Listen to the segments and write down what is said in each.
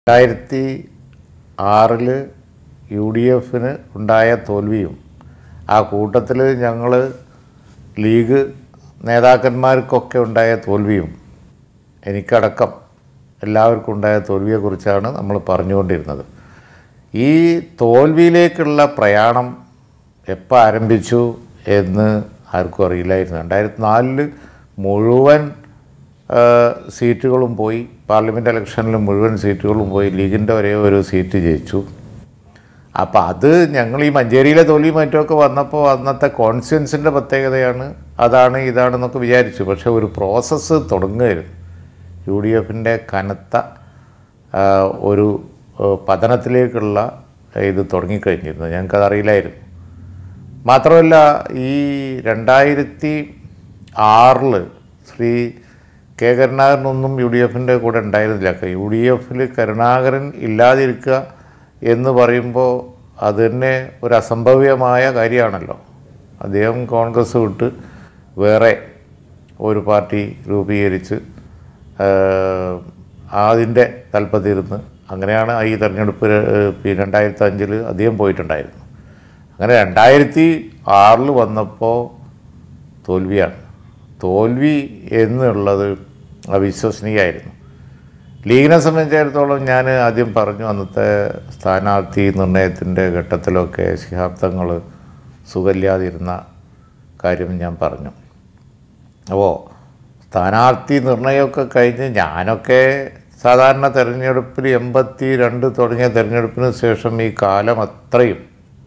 രണ്ടായിരത്തി ആറിൽ U D എഫിന് ഉണ്ടായ തോൽവിയും ആ കൂട്ടത്തിൽ ഞങ്ങൾ ലീഗ് നേതാക്കന്മാർക്കൊക്കെ ഉണ്ടായ തോൽവിയും എനിക്കടക്കം എല്ലാവർക്കും ഉണ്ടായ തോൽവിയെക്കുറിച്ചാണ് നമ്മൾ പറഞ്ഞുകൊണ്ടിരുന്നത് ഈ തോൽവിയിലേക്കുള്ള പ്രയാണം എപ്പോൾ ആരംഭിച്ചു എന്ന് ആർക്കും അറിയില്ലായിരുന്നു രണ്ടായിരത്തി നാലില് മുഴുവൻ ആ, സീറ്റുകളും പോയി പാർലമെൻറ്റ് ഇലക്ഷനിൽ മുഴുവൻ സീറ്റുകളും പോയി ലീഗിൻ്റെ ഒരേ ഒരു സീറ്റ് ജയിച്ചു അപ്പോൾ അത് ഞങ്ങൾ ഈ മഞ്ചേരിയിലെ തോൽവി മറ്റുമൊക്കെ വന്നപ്പോൾ അന്നത്തെ കോൺസ്റ്റിറ്റ്യൻസിൻ്റെ പ്രത്യേകതയാണ് അതാണ് ഇതാണെന്നൊക്കെ വിചാരിച്ചു പക്ഷേ ഒരു പ്രോസസ്സ് തുടങ്ങുകയായിരുന്നു യു ഡി എഫിൻ്റെ കനത്ത ആ, ഒരു ആ, പതനത്തിലേക്കുള്ള ഇത് തുടങ്ങിക്കഴിഞ്ഞിരുന്നു ഞങ്ങൾക്കത് അറിയില്ലായിരുന്നു മാത്രമല്ല ഈ രണ്ടായിരത്തി ആറിൽ ശ്രീ കെ കരുണാകരനൊന്നും യു ഡി എഫിൻ്റെ കൂടെ ഉണ്ടായിരുന്നില്ല യു ഡി എഫിൽ കരുണാകരൻ ഇല്ലാതിരിക്കുക എന്ന് പറയുമ്പോൾ അത് തന്നെ ഒരു അസംഭവ്യമായ കാര്യമാണല്ലോ അദ്ദേഹം കോൺഗ്രസ് വിട്ട് വേറെ ഒരു പാർട്ടി രൂപീകരിച്ച് ആഹ്, അതിൻ്റെ തലപ്പത്തിരുന്ന് അങ്ങനെയാണ് ഈ തെരഞ്ഞെടുപ്പ് ര- പിന്നെ രണ്ടായിരത്തി അഞ്ചിൽ അദ്ദേഹം പോയിട്ടുണ്ടായിരുന്നു അങ്ങനെ രണ്ടായിരത്തി ആറിൽ വന്നപ്പോൾ തോൽവിയാണ് തോൽവി എന്നുള്ളത് അവിശ്വസനീയമായിരുന്നു ലീഗിനെ സംബന്ധിച്ചിടത്തോളം ഞാൻ ആദ്യം പറഞ്ഞു അന്നത്തെ സ്ഥാനാർത്ഥി നിർണയത്തിൻ്റെ ഘട്ടത്തിലൊക്കെ ശിഹാബ്ദങ്ങൾ സുഖമില്ലാതിരുന്ന കാര്യം ഞാൻ പറഞ്ഞു അപ്പോൾ സ്ഥാനാർത്ഥി നിർണയമൊക്കെ കഴിഞ്ഞ് ഞാനൊക്കെ സാധാരണ തെരഞ്ഞെടുപ്പിൽ എൺപത്തി രണ്ട് തുടങ്ങിയ തെരഞ്ഞെടുപ്പിന് ശേഷം ഈ കാലം അത്രയും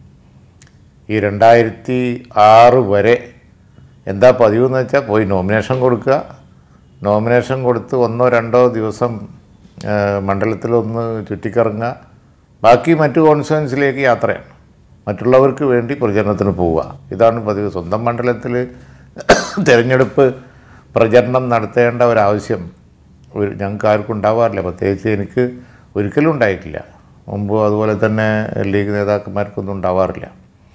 ഈ രണ്ടായിരത്തി ആറ് വരെ എന്താ പതിവ് എന്ന് വെച്ചാൽ പോയി നോമിനേഷൻ കൊടുക്കുക നോമിനേഷൻ കൊടുത്ത് ഒന്നോ രണ്ടോ ദിവസം ആ, മണ്ഡലത്തിലൊന്ന് ചുറ്റിക്കറങ്ങുക ബാക്കി മറ്റു കോൺസ്റ്റിറ്റ്യൻസിലേക്ക് യാത്രയാണ് മറ്റുള്ളവർക്ക് വേണ്ടി പ്രചരണത്തിന് പോവുക ഇതാണ് പതിവ് സ്വന്തം മണ്ഡലത്തിൽ തിരഞ്ഞെടുപ്പ് പ്രചരണം നടത്തേണ്ട ഒരാവശ്യം ഒരു ഞങ്ങൾക്ക് ആർക്കും ഉണ്ടാവാറില്ല പ്രത്യേകിച്ച് എനിക്ക് ഒരിക്കലും ഉണ്ടായിട്ടില്ല മുമ്പ് അതുപോലെ തന്നെ ലീഗ് നേതാക്കന്മാർക്കൊന്നും ഉണ്ടാവാറില്ല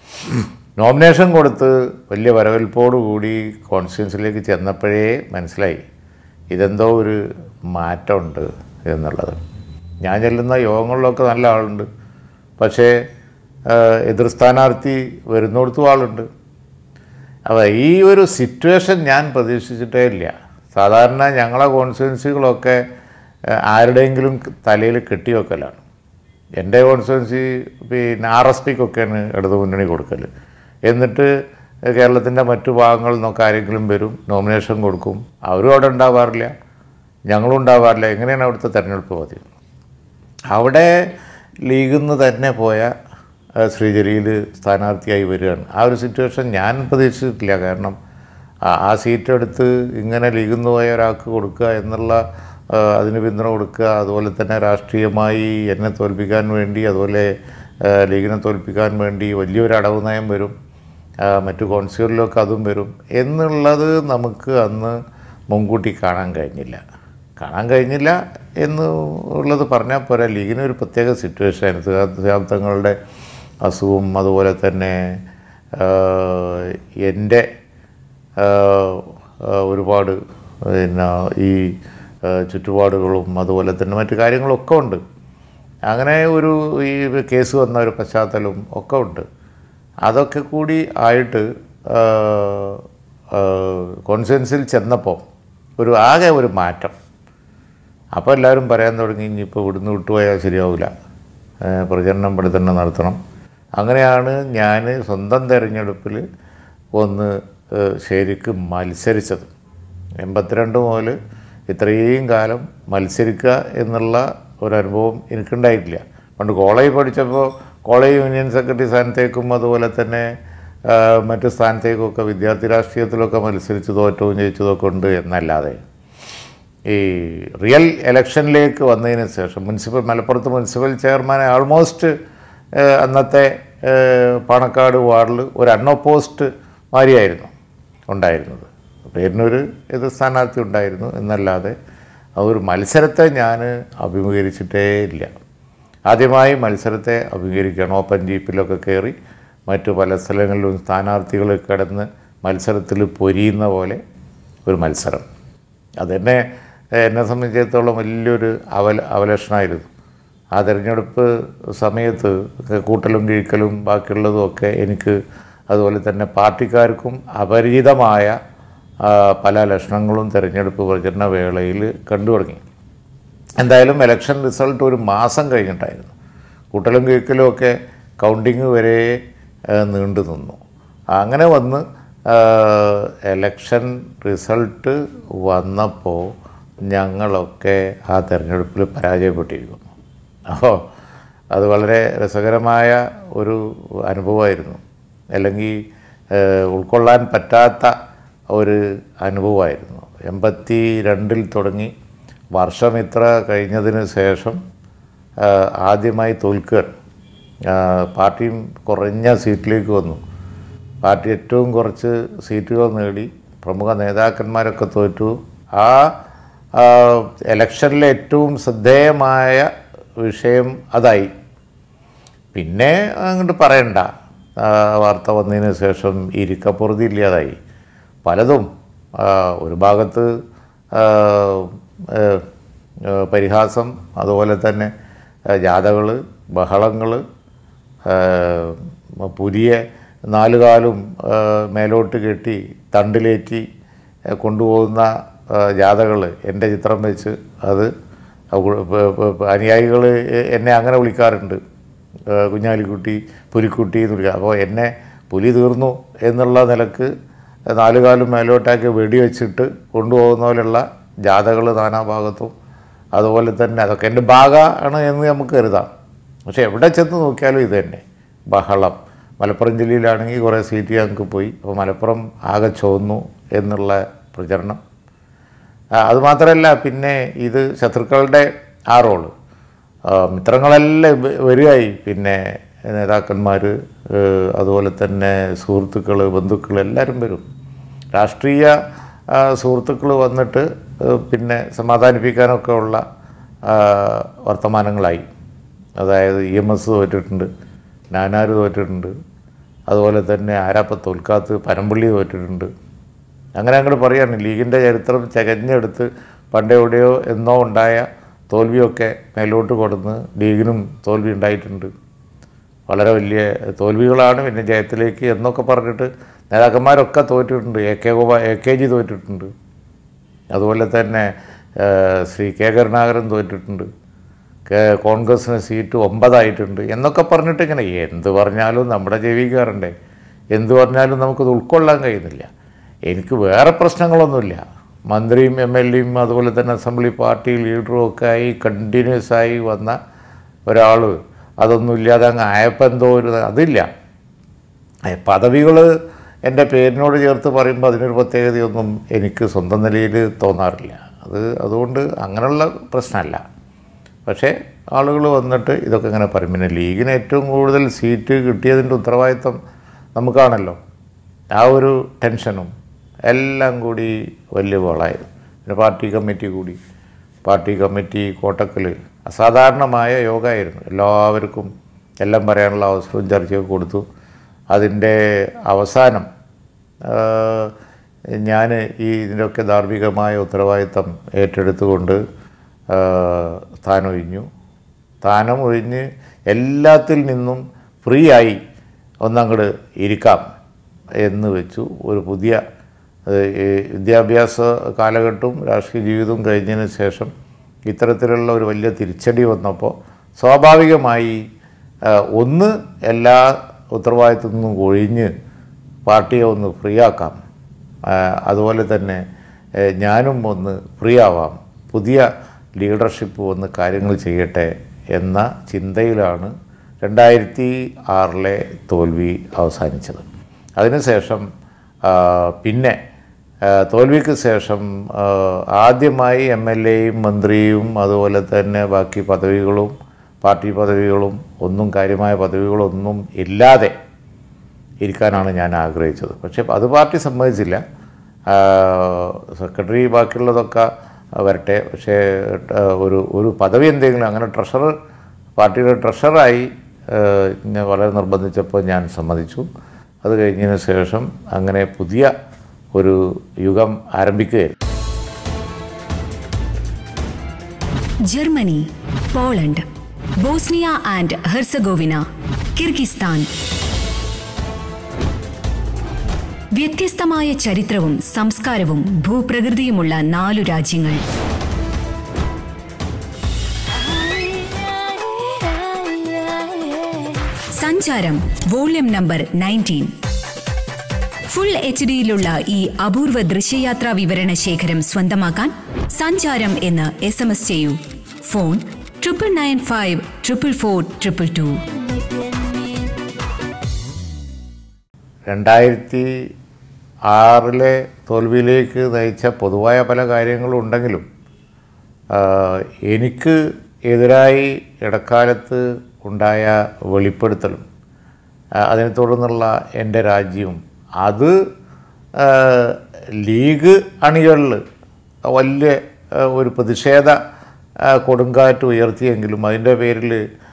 നോമിനേഷൻ കൊടുത്ത് വലിയ വരവേൽപ്പോടുകൂടി കോൺസ്റ്റിറ്റ്യൻസിലേക്ക് ചെന്നപ്പോഴേ മനസ്സിലായി ഇതെന്തോ ഒരു മാറ്റമുണ്ട് എന്നുള്ളത് ഞാൻ ചെല്ലുന്ന യോഗങ്ങളിലൊക്കെ നല്ല ആളുണ്ട് പക്ഷേ ആ, എതിർ സ്ഥാനാർത്ഥി വരുന്നിടത്തും ആളുണ്ട് അപ്പോൾ ഈ ഒരു സിറ്റുവേഷൻ ഞാൻ പ്രതീക്ഷിച്ചിട്ടേ ഇല്ല സാധാരണ ഞങ്ങളെ കോൺസ്റ്റിറ്റ്യൻസികളൊക്കെ ആ, ആരുടെയെങ്കിലും തലയിൽ കെട്ടിവെക്കലാണ് എൻ്റെ കോൺസ്റ്റിറ്റ്യൻസി പിന്നെ ആർ എസ് പിക്കൊക്കെയാണ് ഇടതു മുന്നണി കൊടുക്കൽ എന്നിട്ട് കേരളത്തിൻ്റെ മറ്റു ഭാഗങ്ങളിൽ നിന്നൊക്കെ ആരെങ്കിലും വരും നോമിനേഷൻ കൊടുക്കും അവരും അവിടെ ഉണ്ടാവാറില്ല ഞങ്ങളും ഉണ്ടാവാറില്ല എങ്ങനെയാണ് അവിടുത്തെ തെരഞ്ഞെടുപ്പ് പതിവ് അവിടെ ലീഗിൽ നിന്ന് തന്നെ പോയ ആ, ശ്രീ ജലീൽ സ്ഥാനാർത്ഥിയായി വരികയാണ് ആ ഒരു സിറ്റുവേഷൻ ഞാൻ പ്രതീക്ഷിച്ചിട്ടില്ല കാരണം ആ- ആ സീറ്റ് എടുത്ത് ഇങ്ങനെ ലീഗിൽ നിന്ന് പോയ ഒരാൾക്ക് കൊടുക്കുക എന്നുള്ള ആ, അതിന് പിന്തുണ കൊടുക്കുക അതുപോലെ തന്നെ രാഷ്ട്രീയമായി എന്നെ തോൽപ്പിക്കാൻ വേണ്ടി അതുപോലെ ആ, ലീഗിനെ തോൽപ്പിക്കാൻ വേണ്ടി വലിയൊരു അടവ് നയം വരും ആ, മറ്റു കോൺസ്റ്റിറ്റ്യൂറിലൊക്കെ അതും വരും എന്നുള്ളത് നമുക്ക് അന്ന് മുൻകൂട്ടി കാണാൻ കഴിഞ്ഞില്ല കാണാൻ കഴിഞ്ഞില്ല എന്ന് ഉള്ളത് പറഞ്ഞാൽ പോരാ ലീഗിന് ഒരു പ്രത്യേക സിറ്റുവേഷൻ ആയിരുന്നു ദശാബ്ദങ്ങളുടെ അസുഖവും അതുപോലെ തന്നെ ആ, എൻ്റെ ആ, ആ, ഒരുപാട് പിന്നെ ഈ ആ, ചുറ്റുപാടുകളും അതുപോലെ തന്നെ മറ്റു കാര്യങ്ങളൊക്കെ ഉണ്ട് അങ്ങനെ ഒരു ഈ കേസ് വന്ന ഒരു പശ്ചാത്തലവും ഒക്കെ ഉണ്ട് അതൊക്കെ കൂടി ആയിട്ട് കോൺഫിഡൻസിൽ ചെന്നപ്പോൾ ഒരു ആകെ ഒരു മാറ്റം അപ്പോൾ എല്ലാവരും പറയാൻ തുടങ്ങി ഇനിയിപ്പോൾ ഇവിടുന്ന് വിട്ടുപോയാൽ ശരിയാവില്ല ഏഹ് പ്രചരണം ഇവിടെ തന്നെ നടത്തണം അങ്ങനെയാണ് ഞാൻ സ്വന്തം തിരഞ്ഞെടുപ്പിൽ ഒന്ന് ഏഹ് ശരിക്ക് മത്സരിച്ചത് എൺപത്തിരണ്ട് മുതൽ ഇത്രയും കാലം മത്സരിക്കുക എന്നുള്ള ഒരനുഭവം എനിക്കുണ്ടായിട്ടില്ല പണ്ട് കോളേജ് പഠിച്ചപ്പോൾ കോളേജ് യൂണിയൻ സെക്രട്ടറി സ്ഥാനത്തേക്കും അതുപോലെ തന്നെ ആ, മറ്റ് സ്ഥാനത്തേക്കൊക്കെ വിദ്യാർത്ഥി രാഷ്ട്രീയത്തിലൊക്കെ മത്സരിച്ച് തോറ്റവും ജയിച്ചതൊക്കെ ഉണ്ട് എന്നല്ലാതെ ഈ റിയൽ ഇലക്ഷനിലേക്ക് വന്നതിന് ശേഷം മുനിസിപ്പൽ മലപ്പുറത്ത് മുനിസിപ്പൽ ചെയർമാനെ ആൾമോസ്റ്റ് ഏഹ്, അന്നത്തെ ഏഹ്, പാണക്കാട് വാർഡിൽ ഒരു അൺഒപ്പോസ്റ്റ് മാതിരിയായിരുന്നു ഉണ്ടായിരുന്നത് പേരിനൊരു എതിർ സ്ഥാനാർത്ഥി ഉണ്ടായിരുന്നു എന്നല്ലാതെ ആ ഒരു മത്സരത്തെ ഞാൻ അഭിമുഖീകരിച്ചിട്ടേ ഇല്ല ആദ്യമായി മത്സരത്തെ അഭിമുഖീകരിക്കുകയാണ് ഓപ്പൺ ജീപ്പിലൊക്കെ കയറി മറ്റു പല സ്ഥലങ്ങളിലും സ്ഥാനാർത്ഥികൾ കിടന്ന് മത്സരത്തിൽ പൊരിയുന്ന പോലെ ഒരു മത്സരം അതെന്നെ എന്നെ സംബന്ധിച്ചിടത്തോളം വലിയൊരു അവല അവലക്ഷണമായിരുന്നു ആ തിരഞ്ഞെടുപ്പ് സമയത്ത് കൂട്ടലും കിഴിക്കലും ബാക്കിയുള്ളതും ഒക്കെ എനിക്ക് അതുപോലെ തന്നെ പാർട്ടിക്കാർക്കും അപരിചിതമായ ആ, പല ലക്ഷണങ്ങളും തിരഞ്ഞെടുപ്പ് പ്രചരണ വേളയിൽ കണ്ടു തുടങ്ങി എന്തായാലും ഇലക്ഷൻ റിസൾട്ട് ഒരു മാസം കഴിഞ്ഞിട്ടായിരുന്നു കൂട്ടലും കിഴക്കലും ഒക്കെ കൗണ്ടിങ് വരെ ആ, നീണ്ടു നിന്നു അങ്ങനെ വന്ന് എലക്ഷൻ റിസൾട്ട് വന്നപ്പോൾ ഞങ്ങളൊക്കെ ആ തെരഞ്ഞെടുപ്പിൽ പരാജയപ്പെട്ടിരിക്കുന്നു അപ്പോൾ അത് വളരെ രസകരമായ ഒരു അനുഭവമായിരുന്നു അല്ലെങ്കിൽ ഏഹ്, ഉൾക്കൊള്ളാൻ പറ്റാത്ത ഒരു അനുഭവമായിരുന്നു എൺപത്തി രണ്ടിൽ തുടങ്ങി വർഷം ഇത്ര കഴിഞ്ഞതിന് ശേഷം ആഹ്, ആദ്യമായി തോൽക്കുകയാണ് ആഹ്, പാർട്ടിയും കുറഞ്ഞ സീറ്റിലേക്ക് വന്നു പാർട്ടി ഏറ്റവും കുറച്ച് സീറ്റുകൾ നേടി പ്രമുഖ നേതാക്കന്മാരൊക്കെ തോറ്റു ആ ആ, ഇലക്ഷനിലെ ഏറ്റവും ശ്രദ്ധേയമായ വിഷയം അതായി പിന്നെ അങ്ങോട്ട് പറയണ്ട ആ, വാർത്ത വന്നതിന് ശേഷം ഇരിക്കപ്പുറതി ഇല്ലാതായി പലതും ആ, ഒരു ഭാഗത്ത് ആ, ഏ, ഏ, പരിഹാസം അതുപോലെ തന്നെ ജാഥകൾ ബഹളങ്ങൾ പുതിയ നാലുകാലും ആ, മേലോട്ട് കെട്ടി തണ്ടിലേറ്റി ആ, കൊണ്ടുപോകുന്ന ജാഥകൾ എൻ്റെ ചിത്രം വെച്ച് അത് അനുയായികൾ എന്നെ അങ്ങനെ വിളിക്കാറുണ്ട് ആ, കുഞ്ഞാലിക്കുട്ടി പുലിക്കുട്ടി എന്ന് വിളിക്കുക അപ്പോൾ എന്നെ പുലി തീർന്നു എന്നുള്ള നിലക്ക് നാലുകാലും മേലോട്ടാക്കി വെടിവെച്ചിട്ട് കൊണ്ടുപോകുന്ന പോലെയുള്ള ജാഥകൾ നാനാഭാഗത്തും അതുപോലെ തന്നെ അതൊക്കെ എൻ്റെ ഭാഗമാണ് എന്ന് നമുക്ക് കരുതാം പക്ഷേ എവിടെ ചെന്ന് നോക്കിയാലും ഇത് തന്നെ ബഹളം മലപ്പുറം ജില്ലയിലാണെങ്കിൽ കുറേ സീറ്റ് ഞങ്ങൾക്ക് പോയി അപ്പോൾ മലപ്പുറം ആകെ ചോന്നു എന്നുള്ള പ്രചരണം ആ, അതുമാത്രമല്ല പിന്നെ ഇത് ശത്രുക്കളുടെ ആ റോള് ആ, മിത്രങ്ങളെല്ലാം വ- വരികയായി പിന്നെ നേതാക്കന്മാർ അതുപോലെ തന്നെ സുഹൃത്തുക്കൾ ബന്ധുക്കൾ എല്ലാവരും വരും രാഷ്ട്രീയ സുഹൃത്തുക്കൾ വന്നിട്ട് ഏ, പിന്നെ സമാധാനിപ്പിക്കാനൊക്കെ ഉള്ള ആ, വർത്തമാനങ്ങളായി അതായത് ഇ എം എസ് തോറ്റിട്ടുണ്ട് നാനാർ തോറ്റിട്ടുണ്ട് അതുപോലെ തന്നെ ആരാപ്പ തോൽക്കാത്ത് പനമ്പള്ളി തോറ്റിട്ടുണ്ട് അങ്ങനെ അങ്ങോട്ട് പറയാണ് ലീഗിൻ്റെ ചരിത്രം ചകഞ്ഞെടുത്ത് പണ്ട് എവിടെയോ എന്നോ ഉണ്ടായ തോൽവിയൊക്കെ മേലോട്ട് കൊടുന്ന് ലീഗിനും തോൽവി ഉണ്ടായിട്ടുണ്ട് വളരെ വലിയ തോൽവികളാണ് പിന്നെ ജയത്തിലേക്ക് എന്നൊക്കെ പറഞ്ഞിട്ട് നേതാക്കന്മാരൊക്കെ തോറ്റിട്ടുണ്ട് എ കെ ഗോപാ എ കെ ജി തോറ്റിട്ടുണ്ട് അതുപോലെ തന്നെ ആ, ശ്രീ കെ കരുണാകരൻ തോറ്റിട്ടുണ്ട് കേ- കോൺഗ്രസ്സിന് സീറ്റ് ഒമ്പതായിട്ടുണ്ട് എന്നൊക്കെ പറഞ്ഞിട്ട് ഇങ്ങനെ എന്ത് പറഞ്ഞാലും നമ്മുടെ ചെവിക്കാറുണ്ടേ എന്ത് പറഞ്ഞാലും നമുക്കത് ഉൾക്കൊള്ളാൻ കഴിയുന്നില്ല എനിക്ക് വേറെ പ്രശ്നങ്ങളൊന്നുമില്ല മന്ത്രിയും എം എൽ എയും അതുപോലെ തന്നെ അസംബ്ലി പാർട്ടി ലീഡറും ഒക്കെ ആയി കണ്ടിന്യൂസ് ആയി വന്ന ഒരാൾ അതൊന്നും ഇല്ലാതെ അങ്ങ് ആയപ്പോൾ എന്തോ ഒരു അതില്ല പദവികൾ എൻ്റെ പേരിനോട് ചേർത്ത് പറയുമ്പോൾ അതിനൊരു പ്രത്യേകതയൊന്നും എനിക്ക് സ്വന്തം നിലയിൽ തോന്നാറില്ല അത് അതുകൊണ്ട് അങ്ങനെയുള്ള പ്രശ്നമല്ല പക്ഷേ ആളുകൾ വന്നിട്ട് ഇതൊക്കെ ഇങ്ങനെ പറയും പിന്നെ ലീഗിന് ഏറ്റവും കൂടുതൽ സീറ്റ് കിട്ടിയതിൻ്റെ ഉത്തരവാദിത്വം നമുക്കാണല്ലോ ആ ഒരു ടെൻഷനും എല്ലാം കൂടി വലിയ ബോളായിരുന്നു പിന്നെ പാർട്ടി കമ്മിറ്റി കൂടി പാർട്ടി കമ്മിറ്റി കോട്ടക്കൽ അസാധാരണമായ യോഗമായിരുന്നു എല്ലാവർക്കും എല്ലാം പറയാനുള്ള അവസരവും ചർച്ചയൊക്കെ കൊടുത്തു അതിൻ്റെ അവസാനം ഞാൻ ഈ ഇതിൻ്റെയൊക്കെ ധാർമ്മികമായ ഉത്തരവാദിത്തം ഏറ്റെടുത്തുകൊണ്ട് ആ, സ്ഥാനമൊഴിഞ്ഞു സ്ഥാനം ഒഴിഞ്ഞ് എല്ലാത്തിൽ നിന്നും ഫ്രീ ആയി ഒന്നങ്ങോട്ട് ഇരിക്കാം എന്ന് വെച്ചു ഒരു പുതിയ ഏഹ്, ഈ വിദ്യാഭ്യാസ കാലഘട്ടവും രാഷ്ട്രീയ ജീവിതവും കഴിഞ്ഞതിന് ശേഷം ഇത്തരത്തിലുള്ള ഒരു വലിയ തിരിച്ചടി വന്നപ്പോൾ സ്വാഭാവികമായി ആ, ഒന്ന് എല്ലാ ഉത്തരവാദിത്തത്തിൽ നിന്നും ഒഴിഞ്ഞ് പാർട്ടിയെ ഒന്ന് ഫ്രീ ആക്കാം ആ, അതുപോലെ തന്നെ ഏ, ഞാനും ഒന്ന് ഫ്രീ ആവാം പുതിയ ലീഡർഷിപ്പ് വന്ന് കാര്യങ്ങൾ ചെയ്യട്ടെ എന്ന ചിന്തയിലാണ് രണ്ടായിരത്തി ആറിലെ തോൽവി അവസാനിച്ചത് അതിനുശേഷം ആ, പിന്നെ ആ, തോൽവിക്ക് ശേഷം ആ, ആദ്യമായി എം എൽ എയും മന്ത്രിയും അതുപോലെ തന്നെ ബാക്കി പദവികളും പാർട്ടി പദവികളും ഒന്നും കാര്യമായ പദവികളൊന്നും ഇല്ലാതെ ഇരിക്കാനാണ് ഞാൻ ആഗ്രഹിച്ചത് പക്ഷേ അത് പാർട്ടി സമ്മതിച്ചില്ല ആ, സെക്രട്ടറി ബാക്കിയുള്ളതൊക്കെ വരട്ടെ പക്ഷേ ആ, ഒരു ഒരു പദവി എന്തെങ്കിലും അങ്ങനെ ട്രഷറർ പാർട്ടിയുടെ ട്രഷറായി ഞാൻ വളരെ നിർബന്ധിച്ചപ്പോൾ ഞാൻ സമ്മതിച്ചു അത് കഴിഞ്ഞതിന് ശേഷം അങ്ങനെ പുതിയ ഒരു യുഗം ആരംഭിക്കുകയായിരുന്നു Germany Poland Bosnia and Herzegovina Kyrgyzstan വ്യത്യസ്തമായ ചരിത്രവും സംസ്കാരവും ഭൂപ്രകൃതിയുമുള്ള നാലു രാജ്യങ്ങൾ Sancharam volume number nineteen full H ഡിയിലുള്ള ഈ അപൂർവ ദൃശ്യയാത്രാ വിവരണ ശേഖരം സ്വന്തമാക്കാൻ സഞ്ചാരം എന്ന് എസ് എം എസ് ചെയ്യൂ phone triple nine five triple four triple two രണ്ടായിരത്തി ആറിലെ തോൽവിയിലേക്ക് നയിച്ച പൊതുവായ പല കാര്യങ്ങളും ഉണ്ടെങ്കിലും ആ, എനിക്ക് എതിരായി ഇടക്കാലത്ത് ഉണ്ടായ വെളിപ്പെടുത്തലും ആ, അതിനെ തുടർന്നുള്ള എൻ്റെ രാജ്യവും അത് ആ, ലീഗ് അണികളിൽ വലിയ ആ, ഒരു പ്രതിഷേധ ആ, കൊടുങ്കാറ്റ് ഉയർത്തിയെങ്കിലും അതിൻ്റെ പേരിൽ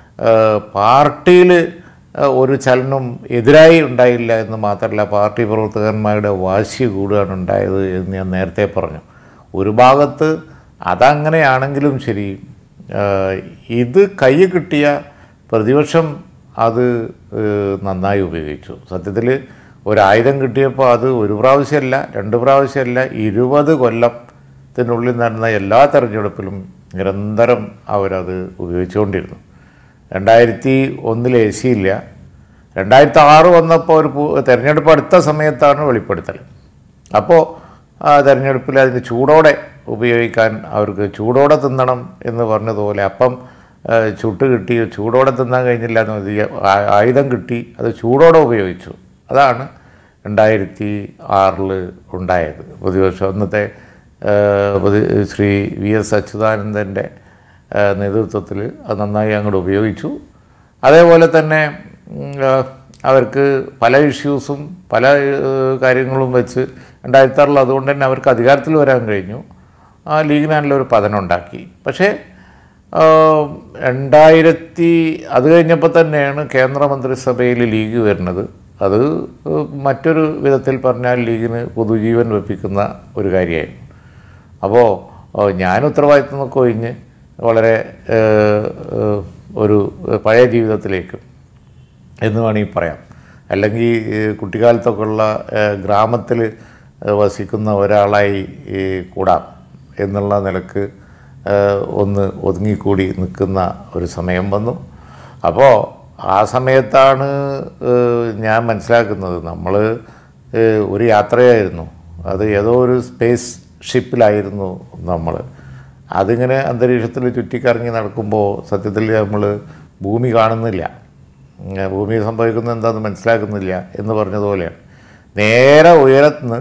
പാർട്ടിയിൽ ഒരു ചലനം എതിരായി ഉണ്ടായില്ല എന്ന് മാത്രമല്ല പാർട്ടി പ്രവർത്തകന്മാരുടെ വാശി കൂടുകയാണ് ഉണ്ടായത് എന്ന് ഞാൻ നേരത്തെ പറഞ്ഞു ഒരു ഭാഗത്ത് അതങ്ങനെയാണെങ്കിലും ശരി ആ, ഇത് കൈ കിട്ടിയ പ്രതിപക്ഷം അത് ഏഹ്, നന്നായി ഉപയോഗിച്ചു സത്യത്തിൽ ഒരായുധം കിട്ടിയപ്പോൾ അത് ഒരു പ്രാവശ്യമല്ല രണ്ട് പ്രാവശ്യമല്ല ഇരുപത് കൊല്ലത്തിനുള്ളിൽ നടന്ന എല്ലാ തെരഞ്ഞെടുപ്പിലും നിരന്തരം അവരത് ഉപയോഗിച്ചുകൊണ്ടിരുന്നു രണ്ടായിരത്തി ഒന്നിൽ എ സി ഇല്ല രണ്ടായിരത്തി ആറ് വന്നപ്പോൾ ഒരു പു- തെരഞ്ഞെടുപ്പ് അടുത്ത സമയത്താണ് വെളിപ്പെടുത്തൽ അപ്പോൾ ആ തെരഞ്ഞെടുപ്പിൽ അതിന് ചൂടോടെ ഉപയോഗിക്കാൻ അവർക്ക് ചൂടോടെ തിന്നണം എന്ന് പറഞ്ഞതുപോലെ അപ്പം ആ, ചുട്ട് കിട്ടി ചൂടോടെ തിന്നാൻ കഴിഞ്ഞില്ല എന്ന് മതി ആ- ആയുധം കിട്ടി അത് ചൂടോടെ ഉപയോഗിച്ചു അതാണ് രണ്ടായിരത്തി ആറിൽ ഉണ്ടായത് പ്രതിപക്ഷം അന്നത്തെ ആ, പ്രതി- ശ്രീ വി എസ് അച്യുതാനന്ദൻ്റെ നേതൃത്വത്തിൽ അത് നന്നായി അങ്ങോട്ട് ഉപയോഗിച്ചു അതേപോലെ തന്നെ ഉം, ആ, അവർക്ക് പല ഇഷ്യൂസും പല ഏഹ്, കാര്യങ്ങളും വെച്ച് രണ്ടായിരത്തി ആറിൽ അതുകൊണ്ട് തന്നെ അവർക്ക് അധികാരത്തിൽ വരാൻ കഴിഞ്ഞു ആ ലീഗ് നല്ലൊരു പതനം ഉണ്ടാക്കി പക്ഷേ ആ, രണ്ടായിരത്തി അത് കഴിഞ്ഞപ്പോൾ തന്നെയാണ് കേന്ദ്രമന്ത്രിസഭയിൽ ലീഗ് വരുന്നത് അത് ഏഹ്, മറ്റൊരു വിധത്തിൽ പറഞ്ഞാൽ ലീഗിന് പൊതുജീവൻ വെപ്പിക്കുന്ന ഒരു കാര്യമായിരുന്നു അപ്പോൾ ഞാൻ ഉത്തരവാദിത്വം നിന്നൊക്കെ ഒഴിഞ്ഞ് വളരെ ഏഹ്, ഏഹ്, ഒരു പഴയ ജീവിതത്തിലേക്ക് എന്ന് വേണമെങ്കിൽ പറയാം അല്ലെങ്കിൽ ഏഹ്, കുട്ടിക്കാലത്തൊക്കെ ഉള്ള ഗ്രാമത്തിൽ വസിക്കുന്ന ഒരാളായി ഈ കൂടാം എന്നുള്ള നിലക്ക് ഏഹ്, ഒന്ന് ഒതുങ്ങിക്കൂടി നിൽക്കുന്ന ഒരു സമയം വന്നു അപ്പോൾ ആ സമയത്താണ് ഏഹ്, ഞാൻ മനസ്സിലാക്കുന്നത് നമ്മൾ ഒരു യാത്രയായിരുന്നു അത് ഏതോ ഒരു സ്പേസ് ഷിപ്പിലായിരുന്നു നമ്മൾ അതിങ്ങനെ അന്തരീക്ഷത്തിൽ ചുറ്റിക്കറങ്ങി നടക്കുമ്പോൾ സത്യത്തിൽ നമ്മൾ ഭൂമി കാണുന്നില്ല ഉം, ഭൂമിയിൽ സംഭവിക്കുന്നത് എന്താണെന്ന് മനസ്സിലാക്കുന്നില്ല എന്ന് പറഞ്ഞതുപോലെയാണ് നേരെ ഉയരത്തുനിന്ന്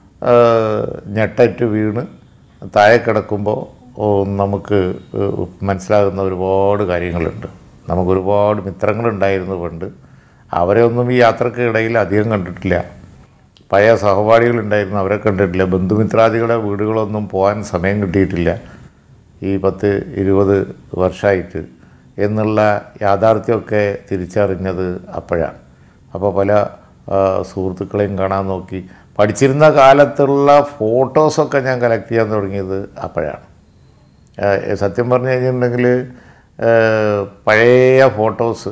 ഞെട്ടറ്റ് വീണ് താഴെ കിടക്കുമ്പോൾ ഓ, നമുക്ക് ഏഹ്, മനസ്സിലാകുന്ന ഒരുപാട് കാര്യങ്ങളുണ്ട് നമുക്ക് ഒരുപാട് മിത്രങ്ങളുണ്ടായിരുന്നു പണ്ട് അവരെ ഒന്നും ഈ യാത്രക്ക് ഇടയിൽ അധികം കണ്ടിട്ടില്ല പഴയ സഹപാഠികളുണ്ടായിരുന്നു അവരെ കണ്ടിട്ടില്ല ബന്ധുമിത്രാദികളുടെ വീടുകളൊന്നും പോകാൻ സമയം കിട്ടിയിട്ടില്ല ഈ പത്ത് ഇരുപത് വർഷമായിട്ട് എന്നുള്ള യാഥാർത്ഥ്യമൊക്കെ തിരിച്ചറിഞ്ഞത് അപ്പോഴാണ് അപ്പോൾ പല ആ, സുഹൃത്തുക്കളെയും കാണാൻ നോക്കി പഠിച്ചിരുന്ന കാലത്തുള്ള ഫോട്ടോസൊക്കെ ഞാൻ കളക്ട് ചെയ്യാൻ തുടങ്ങിയത് അപ്പോഴാണ് ഏഹ് സത്യം പറഞ്ഞു കഴിഞ്ഞിട്ടുണ്ടെങ്കിൽ ഏഹ് പഴയ ഫോട്ടോസ്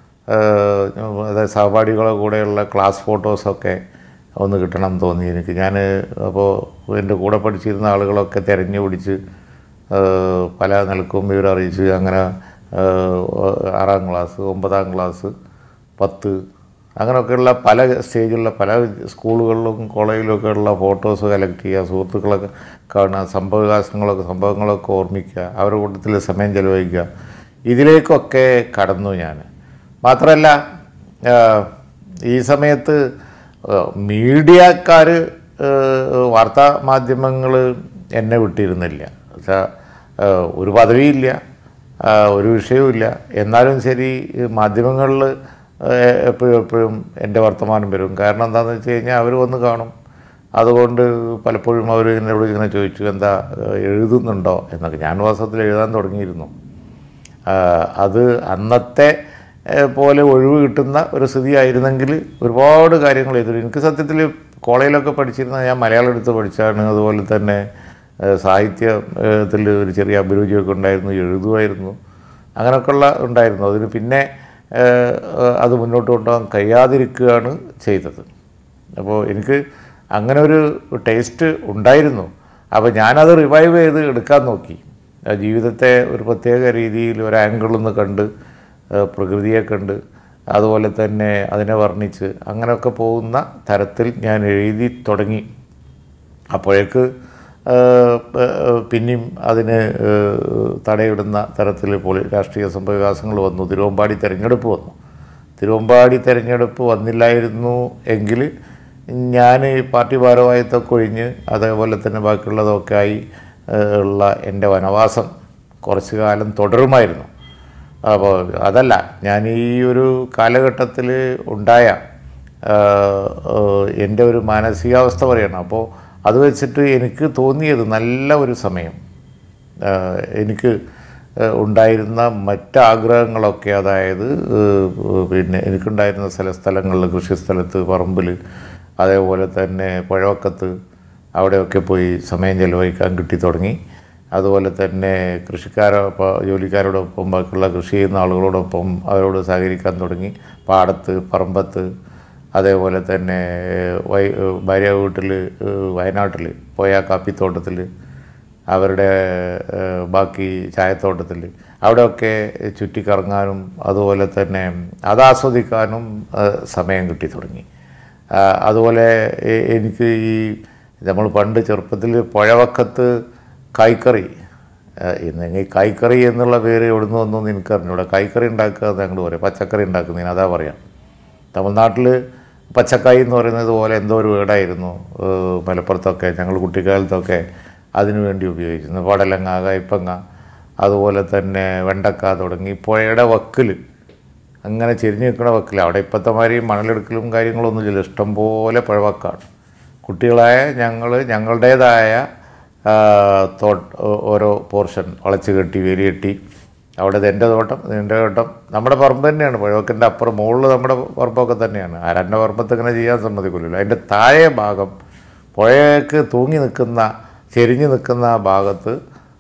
അതായത് സഹപാഠികളെ കൂടെയുള്ള ക്ലാസ് ഫോട്ടോസൊക്കെ ഒന്ന് കിട്ടണം എന്ന് തോന്നി എനിക്ക് ഞാൻ അപ്പോൾ എൻ്റെ കൂടെ പഠിച്ചിരുന്ന ആളുകളൊക്കെ തിരഞ്ഞു പിടിച്ച് ഏഹ് പല നിലക്കും വിവരം അറിയിച്ച് അങ്ങനെ ഏഹ് ആറാം ക്ലാസ് ഒമ്പതാം ക്ലാസ് പത്ത് അങ്ങനെയൊക്കെയുള്ള പല സ്റ്റേജിലുള്ള പല സ്കൂളുകളിലും കോളേജിലൊക്കെ ഉള്ള ഫോട്ടോസ് കളക്ട് ചെയ്യുക സുഹൃത്തുക്കളൊക്കെ കാണുക സംഭവവികാസങ്ങളൊക്കെ സംഭവങ്ങളൊക്കെ ഓർമ്മിക്കുക അവരുടെ കൂട്ടത്തിൽ സമയം ചെലവഴിക്കുക ഇതിലേക്കൊക്കെ കടന്നു ഞാൻ മാത്രമല്ല ആ, ഈ സമയത്ത് മീഡിയക്കാർ വാർത്താ മാധ്യമങ്ങൾ എന്നെ വിട്ടിരുന്നില്ല വെച്ചാൽ ഒരു പദവിയില്ല ആ, ഒരു വിഷയവുമില്ല എന്നാലും ശരി മാധ്യമങ്ങളിൽ എപ്പോഴും എപ്പോഴും എൻ്റെ വർത്തമാനം വരും കാരണം എന്താണെന്ന് വെച്ച് കഴിഞ്ഞാൽ അവർ വന്ന് കാണും അതുകൊണ്ട് പലപ്പോഴും അവർ എന്നോട് ഇങ്ങനെ ചോദിച്ചു എന്താ ഏഹ്, എഴുതുന്നുണ്ടോ എന്നൊക്കെ ഞാൻ വാസ്തവത്തിൽ എഴുതാൻ തുടങ്ങിയിരുന്നു ആ, അത് അന്നത്തെ ഏഹ്, പോലെ ഒഴിവ് കിട്ടുന്ന ഒരു സ്ഥിതി ആയിരുന്നെങ്കിൽ ഒരുപാട് കാര്യങ്ങൾ ചെയ്തു എനിക്ക് സത്യത്തിൽ കോളേജിലൊക്കെ പഠിച്ചിരുന്ന ഞാൻ മലയാളം എടുത്ത് പഠിച്ചാണ് അതുപോലെ തന്നെ ഏഹ്, സാഹിത്യത്തിൽ ഒരു ചെറിയ അഭിരുചിയൊക്കെ ഉണ്ടായിരുന്നു എഴുതുമായിരുന്നു അങ്ങനെയൊക്കെയുള്ള ഉണ്ടായിരുന്നു അതിന് പിന്നെ ഏഹ്, അത് മുന്നോട്ട് കൊണ്ടുപോകാൻ കഴിയാതിരിക്കുകയാണ് ചെയ്തത് അപ്പോൾ എനിക്ക് അങ്ങനെ ഒരു ടേസ്റ്റ് ഉണ്ടായിരുന്നു അപ്പോൾ ഞാനത് റിവൈവ് ചെയ്ത് എടുക്കാൻ നോക്കി ആ ജീവിതത്തെ ഒരു പ്രത്യേക രീതിയിൽ ഒരു ആംഗിളിൽ നിന്ന് കണ്ട് ഏഹ്, പ്രകൃതിയെ കണ്ട് അതുപോലെ തന്നെ അതിനെ വർണ്ണിച്ച് അങ്ങനെയൊക്കെ പോകുന്ന തരത്തിൽ ഞാൻ എഴുതി തുടങ്ങി അപ്പോഴേക്ക് ഏഹ്, ഏഹ്, പിന്നെയും അതിന് ഏഹ്, തടയിടുന്ന തരത്തിൽ പൊളി രാഷ്ട്രീയ സംഭവവികാസങ്ങൾ വന്നു തിരുവമ്പാടി തെരഞ്ഞെടുപ്പ് വന്നു തിരുവമ്പാടി തെരഞ്ഞെടുപ്പ് വന്നില്ലായിരുന്നു എങ്കിൽ ഞാൻ ഈ പാർട്ടി ഭാരവാഹിത്വമൊക്കെ ഒഴിഞ്ഞ് അതേപോലെ തന്നെ ബാക്കിയുള്ളതൊക്കെ ആയി ഏഹ്, ഉള്ള എൻ്റെ വനവാസം കുറച്ച് കാലം തുടരുമായിരുന്നു അപ്പോൾ അതല്ല ഞാൻ ഈ ഒരു കാലഘട്ടത്തിൽ ഉണ്ടായ ആഹ്, ആഹ്, എൻ്റെ ഒരു മാനസികാവസ്ഥ പറയണം അപ്പോൾ അത് വെച്ചിട്ട് എനിക്ക് തോന്നിയത് നല്ല ഒരു സമയം ആഹ്, എനിക്ക് ആഹ്, ഉണ്ടായിരുന്ന മറ്റ് ആഗ്രഹങ്ങളൊക്കെ അതായത് ആഹ്, പിന്നെ എനിക്കുണ്ടായിരുന്ന സ്ഥല സ്ഥലങ്ങളിൽ കൃഷിസ്ഥലത്ത് പറമ്പിൽ അതേപോലെ തന്നെ പുഴവക്കത്ത് അവിടെയൊക്കെ പോയി സമയം ചെലവഴിക്കാൻ കിട്ടി തുടങ്ങി അതുപോലെ തന്നെ കൃഷിക്കാരൊപ്പം ജോലിക്കാരോടൊപ്പം ബാക്കിയുള്ള കൃഷി ചെയ്യുന്ന ആളുകളോടൊപ്പം അവരോട് സഹകരിക്കാൻ തുടങ്ങി പാടത്ത് പറമ്പത്ത് അതേപോലെ തന്നെ വൈ ഭാര്യ വീട്ടിൽ വയനാട്ടിൽ പോയ കാപ്പിത്തോട്ടത്തിൽ അവരുടെ ഏഹ്, ബാക്കി ചായത്തോട്ടത്തിൽ അവിടെയൊക്കെ ചുറ്റിക്കറങ്ങാനും അതുപോലെ തന്നെ അത് ആസ്വദിക്കാനും ഏഹ്, സമയം കിട്ടി തുടങ്ങി ആ, അതുപോലെ എ- എനിക്ക് ഈ നമ്മൾ പണ്ട് ചെറുപ്പത്തിൽ പുഴവക്കത്ത് കായ്ക്കറി ഇന്ന് ഈ കായ്ക്കറി എന്നുള്ള പേര് എവിടുന്ന് വന്നു എന്ന് എനിക്കറിഞ്ഞൂടെ കായ്ക്കറി ഉണ്ടാക്കുക എന്ന് ഞങ്ങൾ പറയും പച്ചക്കറി ഉണ്ടാക്കുന്നതിന് അതാ പറയാം തമിഴ്നാട്ടിൽ പച്ചക്കായി എന്ന് പറയുന്നത് പോലെ എന്തോ ഒരു വേർഡായിരുന്നു ഏഹ് മലപ്പുറത്തൊക്കെ ഞങ്ങൾ കുട്ടിക്കാലത്തൊക്കെ അതിനു വേണ്ടി ഉപയോഗിച്ചിരുന്നു പടലങ്ങ കയ്പങ്ങ അതുപോലെ തന്നെ വെണ്ടക്ക തുടങ്ങി പുഴയുടെ വക്കിൽ അങ്ങനെ ചെരിഞ്ഞ് നിൽക്കുന്ന വക്കിൽ അവിടെ ഇപ്പോഴത്തെ മാതിരി മണലെടുക്കലും കാര്യങ്ങളൊന്നും ഇല്ല ഇഷ്ടംപോലെ പുഴവക്കാണ് കുട്ടികളായ ഞങ്ങൾ ഞങ്ങളുടേതായ ആ, തോ ഓരോ പോർഷൻ വളച്ച് കെട്ടി വേലി കെട്ടി അവിടെ ഇത് എൻ്റെ തോട്ടം ഇത് എൻ്റെ തോട്ടം നമ്മുടെ പറമ്പ് തന്നെയാണ് പുഴവക്കിൻ്റെ അപ്പുറം മുകളിൽ നമ്മുടെ പറമ്പൊക്കെ തന്നെയാണ് ആരാൻ്റെ പറമ്പത്ത് ഇങ്ങനെ ചെയ്യാൻ സമ്മതിക്കില്ലല്ലോ അതിൻ്റെ താഴെ ഭാഗം പുഴയ്ക്ക് തൂങ്ങി നിൽക്കുന്ന ചെരിഞ്ഞ് നിൽക്കുന്ന ആ ഭാഗത്ത്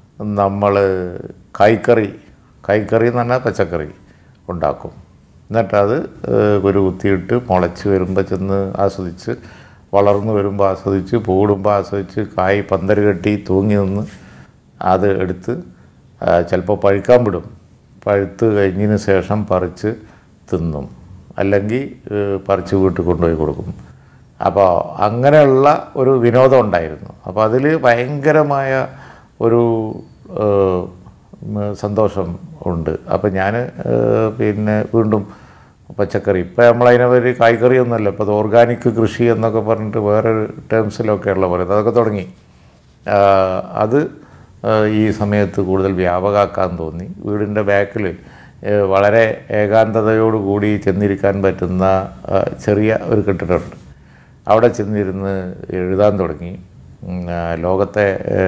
നമ്മൾ കായ്ക്കറി കായ്ക്കറി എന്ന് പറഞ്ഞാൽ പച്ചക്കറി ഉണ്ടാക്കും എന്നിട്ടത് ഏഹ്, ഒരു കുത്തിയിട്ട് മുളച്ച് വരുമ്പോൾ ചെന്ന് ആസ്വദിച്ച് വളർന്നു വരുമ്പോൾ ആസ്വദിച്ച് പൂടുമ്പോൾ ആസ്വദിച്ച് കായ് പന്തൽ കെട്ടി തൂങ്ങി നിന്ന് അത് എടുത്ത് ചിലപ്പോൾ പഴുക്കാൻ വിടും പഴുത്ത് കഴിഞ്ഞതിന് ശേഷം പറിച്ച് തിന്നും അല്ലെങ്കിൽ ഏഹ്, പറിച്ച് വീട്ടിൽ കൊണ്ടുപോയി കൊടുക്കും അപ്പോൾ അങ്ങനെയുള്ള ഒരു വിനോദം ഉണ്ടായിരുന്നു അപ്പോൾ അതിൽ ഭയങ്കരമായ ഒരു ഏഹ്, ഉം, സന്തോഷം ഉണ്ട് അപ്പോൾ ഞാൻ പിന്നെ വീണ്ടും പച്ചക്കറി ഇപ്പം നമ്മളതിനെ ഒരു കായ്ക്കറി ഒന്നുമല്ല ഇപ്പോൾ അത് ഓർഗാനിക് കൃഷി എന്നൊക്കെ പറഞ്ഞിട്ട് വേറെ ടേംസിലൊക്കെയുള്ള പറയുന്നത് അതൊക്കെ തുടങ്ങി ആ, അത് ആ, ഈ സമയത്ത് കൂടുതൽ വ്യാപകമാക്കാൻ തോന്നി വീടിൻ്റെ ബാക്കിൽ വളരെ ഏകാന്തതയോടുകൂടി ചെന്നിരിക്കാൻ പറ്റുന്ന ആ, ചെറിയ ഒരു കെട്ടിടമുണ്ട് അവിടെ ചെന്നിരുന്ന് എഴുതാൻ തുടങ്ങി ഉം, ആ, ലോകത്തെ ഏ,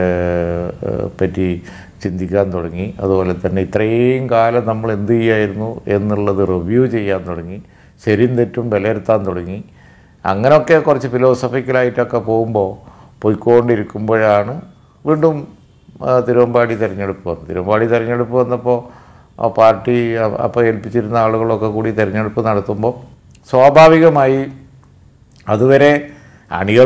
ഏ, പറ്റി ചിന്തിക്കാൻ തുടങ്ങി അതുപോലെ തന്നെ ഇത്രയും കാലം നമ്മൾ എന്ത് ചെയ്യായിരുന്നു എന്നുള്ളത് റിവ്യൂ ചെയ്യാൻ തുടങ്ങി ശരിയും തെറ്റും വിലയിരുത്താൻ തുടങ്ങി അങ്ങനെയൊക്കെ കുറച്ച് ഫിലോസഫിക്കലായിട്ടൊക്കെ പോകുമ്പോൾ പോയിക്കൊണ്ടിരിക്കുമ്പോഴാണ് വീണ്ടും ആ, തിരുവമ്പാടി തിരഞ്ഞെടുപ്പ് വന്നു തിരുവമ്പാടി തിരഞ്ഞെടുപ്പ് വന്നപ്പോൾ ആ പാർട്ടി അ- അപ്പോൾ ഏൽപ്പിച്ചിരുന്ന ആളുകളൊക്കെ കൂടി തിരഞ്ഞെടുപ്പ് നടത്തുമ്പോൾ സ്വാഭാവികമായി അതുവരെ അണികൾ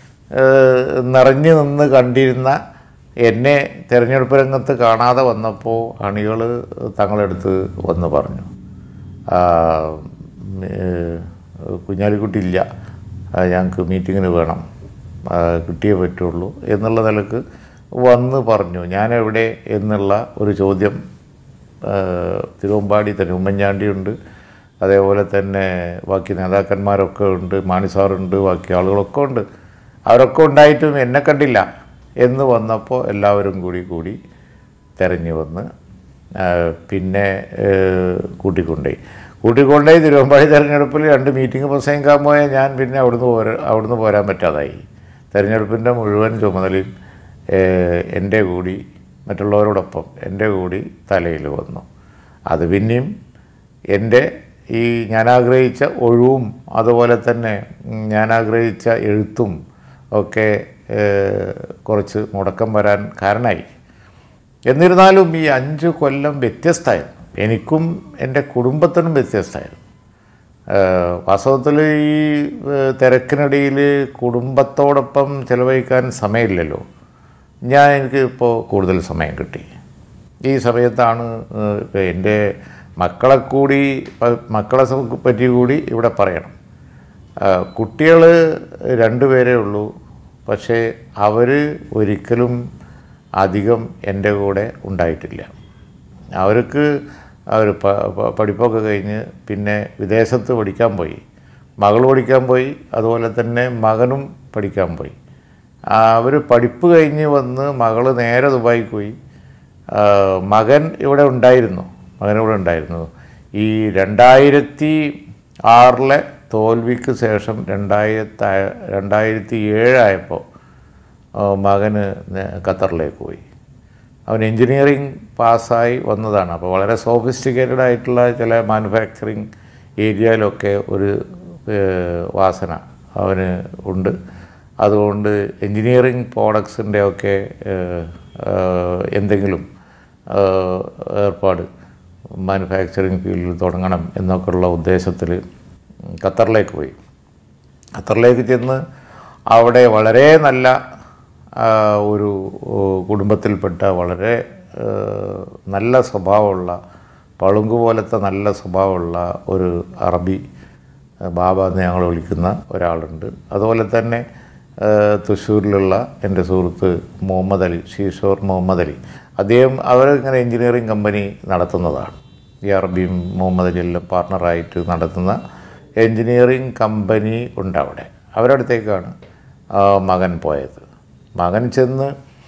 നിറഞ്ഞു നിന്ന് കണ്ടിരുന്ന എന്നെ തിരഞ്ഞെടുപ്പ് രംഗത്ത് കാണാതെ വന്നപ്പോൾ അണികൾ തങ്ങളെടുത്ത് വന്ന് പറഞ്ഞു ആ, ഉം, ഏഹ്, കുഞ്ഞാലിക്കുട്ടി ഇല്ല ആ, ഞങ്ങൾക്ക് മീറ്റിങ്ങിന് വേണം ആ, കിട്ടിയേ പറ്റുള്ളൂ എന്നുള്ള നിലക്ക് വന്ന് പറഞ്ഞു ഞാനെവിടെ എന്നുള്ള ഒരു ചോദ്യം ആ, തിരുവമ്പാടി തന്നെ ഉമ്മൻചാണ്ടിയുണ്ട് അതേപോലെ തന്നെ ബാക്കി നേതാക്കന്മാരൊക്കെ ഉണ്ട് മാണി സാറുണ്ട് ബാക്കി ആളുകളൊക്കെ ഉണ്ട് അവരൊക്കെ ഉണ്ടായിട്ടും എന്നെ കണ്ടില്ല എന്ന് വന്നപ്പോൾ എല്ലാവരും കൂടി കൂടി തെരഞ്ഞു വന്ന് ആ, പിന്നെ ഏഹ്, കൂട്ടിക്കൊണ്ടുപോയി കൂട്ടിക്കൊണ്ടുപോയി തിരുവമ്പാടി തെരഞ്ഞെടുപ്പിൽ രണ്ട് മീറ്റിംഗ് പ്രസംഗിക്കാൻ പോയ ഞാൻ പിന്നെ അവിടുന്ന് പോര അവിടുന്ന് പോരാൻ പറ്റാതായി തെരഞ്ഞെടുപ്പിൻ്റെ മുഴുവൻ ചുമതലയും ഏഹ്, എൻ്റെ കൂടി മറ്റുള്ളവരോടൊപ്പം എൻ്റെ കൂടി തലയിൽ വന്നു അത് പിന്നെയും എൻ്റെ ഈ ഞാൻ ആഗ്രഹിച്ച ഒഴിവും അതുപോലെ തന്നെ ഉം, ഞാൻ ആഗ്രഹിച്ച എഴുത്തും ഒക്കെ ഏഹ്, കുറച്ച് മുടക്കം വരാൻ കാരണമായി എന്നിരുന്നാലും ഈ അഞ്ച് കൊല്ലം വ്യത്യസ്തമായിരുന്നു എനിക്കും എൻ്റെ കുടുംബത്തിനും വ്യത്യസ്തമായിരുന്നു വാസ്തവത്തിൽ ഈ ഏഹ്, തിരക്കിനിടയിൽ കുടുംബത്തോടൊപ്പം ചിലവഴിക്കാൻ സമയമില്ലല്ലോ ഞാൻ എനിക്ക് ഇപ്പോൾ കൂടുതൽ സമയം കിട്ടി ഈ സമയത്താണ് ഏഹ്, ഇപ്പം എൻ്റെ മക്കളെ കൂടി പ- മക്കളെ സം- പറ്റി കൂടി ഇവിടെ പറയണം കുട്ടികൾ രണ്ടുപേരേ ഉള്ളൂ പക്ഷേ അവർ ഒരിക്കലും അധികം എൻ്റെ കൂടെ ഉണ്ടായിട്ടില്ല അവർക്ക് അവർ പ- പ- പഠിപ്പൊക്കെ കഴിഞ്ഞ് പിന്നെ വിദേശത്ത് പഠിക്കാൻ പോയി മകൾ പഠിക്കാൻ പോയി അതുപോലെ തന്നെ മകനും പഠിക്കാൻ പോയി അവർ പഠിപ്പ് കഴിഞ്ഞ് വന്ന് മകൾ നേരെ ദുബായിക്ക് പോയി ആ, മകൻ ഇവിടെ ഉണ്ടായിരുന്നു മകൻ ഇവിടെ ഉണ്ടായിരുന്നു ഈ രണ്ടായിരത്തി ആറിലെ തോൽവിക്ക് ശേഷം രണ്ടായിരത്തി രണ്ടായിരത്തി ഏഴായപ്പോൾ മകന് നേ- ഖത്തറിലേക്ക് പോയി അവൻ എൻജിനീയറിങ് പാസ്സായി വന്നതാണ് അപ്പോൾ വളരെ സോഫിസ്റ്റിക്കേറ്റഡ് ആയിട്ടുള്ള ചില മാനുഫാക്ചറിങ് ഏരിയയിലൊക്കെ ഒരു ഏഹ്, വാസന അവന് ഉണ്ട് അതുകൊണ്ട് എൻജിനീയറിങ് പ്രോഡക്ട്സിൻ്റെ ഒക്കെ ഏഹ്, ഏഹ്, എന്തെങ്കിലും ഏഹ്, ഏർപ്പാട് മാനുഫാക്ചറിങ് ഫീൽഡിൽ തുടങ്ങണം എന്നൊക്കെയുള്ള ഉദ്ദേശത്തിൽ ഖത്തറിലേക്ക് പോയി ഖത്തറിലേക്ക് ചെന്ന് അവിടെ വളരെ നല്ല ആ, ഒരു ഓ, കുടുംബത്തിൽപ്പെട്ട വളരെ ആ, നല്ല സ്വഭാവമുള്ള പളുങ്ക് പോലത്തെ നല്ല സ്വഭാവമുള്ള ഒരു അറബി ആ, ബാബ എന്ന് ഞങ്ങൾ വിളിക്കുന്ന ഒരാളുണ്ട് അതുപോലെ തന്നെ ആ, തൃശ്ശൂരിലുള്ള എൻ്റെ സുഹൃത്ത് മുഹമ്മദ് അലി ഷീഷോർ മുഹമ്മദ് അലി അദ്ദേഹം അവർ ഇങ്ങനെ എൻജിനീയറിങ് കമ്പനി നടത്തുന്നതാണ് ഈ അറബിയും മുഹമ്മദ് അലി എല്ലാം പാർട്ണറായിട്ട് നടത്തുന്ന എൻജിനീയറിങ് കമ്പനി ഉണ്ട് അവിടെ അവരുടെ അടുത്തേക്കാണ് ആ, മകൻ പോയത് മകൻ ചെന്ന്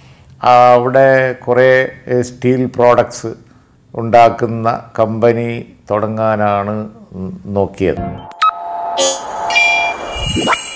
അവിടെ കുറേ സ്റ്റീൽ പ്രോഡക്ട്സ് ഉണ്ടാക്കുന്ന കമ്പനി തുടങ്ങാനാണ് നോക്കിയത്